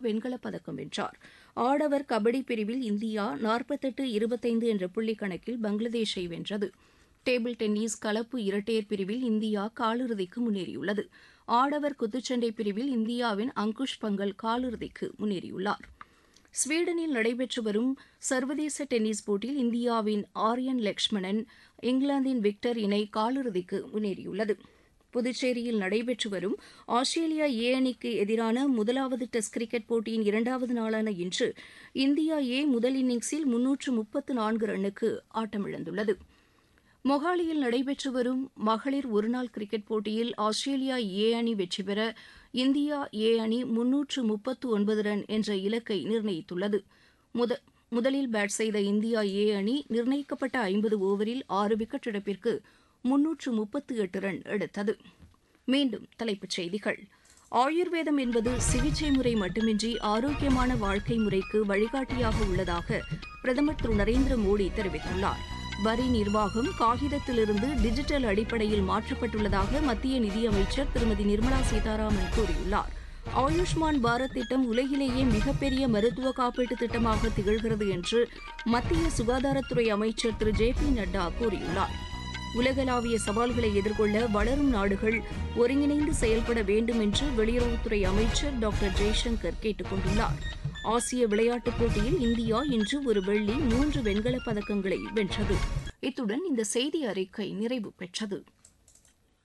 வெண்கலப் பதக்கம் வென்றார் ஆடவர் கபடி பிரிவில் இந்தியா நாற்பத்தெட்டு இருபத்தைந்து என்ற புள்ளி கணக்கில் பங்களாதேஷை வென்றது டேபிள் டென்னிஸ் கலப்பு இரட்டையர் பிரிவில் இந்தியா காலிறுதிக்கு முன்னேறியுள்ளது ஆடவர் குத்துச்சண்டை பிரிவில் இந்தியாவின் அங்குஷ் பங்கல் காலிறுதிக்கு முன்னேறியுள்ளார் ஸ்வீடனில் நடைபெற்று வரும் சர்வதேச டென்னிஸ் போட்டியில் இந்தியாவின் ஆரியன் லக்ஷ்மணன் இங்கிலாந்தின் விக்டர் இணை காலிறுதிக்கு முன்னேறியுள்ளது புதுச்சேரியில் நடைபெற்று வரும் ஆஸ்திரேலியா ஏ அணிக்கு எதிரான முதலாவது டெஸ்ட் கிரிக்கெட் போட்டியின் இரண்டாவது நாளான இன்று இந்தியா ஏ முதல் இன்னிங்ஸில் முன்னூற்று முப்பத்து நான்கு ரன்னுக்கு ஆட்டமிழந்துள்ளது மொஹாலியில் நடைபெற்று வரும் மகளிர் ஒருநாள் கிரிக்கெட் போட்டியில் ஆஸ்திரேலியா ஏ அணி வெற்றி பெற இந்தியா ஏ அணி முன்னூற்று முப்பத்து ஒன்பது ரன் என்ற இலக்கை நிர்ணயித்துள்ளது முத முதலில் பேட் செய்த இந்தியா ஏ அணி நிர்ணயிக்கப்பட்ட ஐம்பது ஓவரில் ஆறு விக்கெட் இழப்பிற்கு முன்னூற்று முப்பத்து எட்டு ரன் எடுத்தது மீண்டும் தலைப்புச் செய்திகள் ஆயுர்வேதம் என்பது சிகிச்சை முறை மட்டுமின்றி ஆரோக்கியமான வாழ்க்கை முறைக்கு வழிகாட்டியாக உள்ளதாக பிரதமர் திரு நரேந்திர மோடி தெரிவித்துள்ளார் வரி நிர்வாகம் காகிதத்திலிருந்து டிஜிட்டல் அடிப்படையில் மாற்றப்பட்டுள்ளதாக மத்திய நிதியமைச்சர் திருமதி நிர்மலா சீதாராமன் கூறியுள்ளார் ஆயுஷ்மான் பாரத் திட்டம் உலகிலேயே மிகப்பெரிய மருத்துவ காப்பீட்டு திட்டமாக திகழ்கிறது என்று மத்திய சுகாதாரத்துறை அமைச்சர் திரு ஜே பி நட்டா கூறியுள்ளார் உலகளாவிய சவால்களை எதிர்கொள்ள வளரும் நாடுகள் ஒருங்கிணைந்து செயல்பட வேண்டும் என்று வெளியுறவுத்துறை அமைச்சர் டாக்டர் ஜெய்சங்கர் கேட்டுக் கொண்டுள்ளார் ஆசிய விளையாட்டுப் போட்டியில் இந்தியா இன்று ஒரு வெள்ளி மூன்று வெண்கலப் பதக்கங்களை வென்றது இத்துடன் இந்த செய்தி அறிக்கை நிறைவு பெற்றது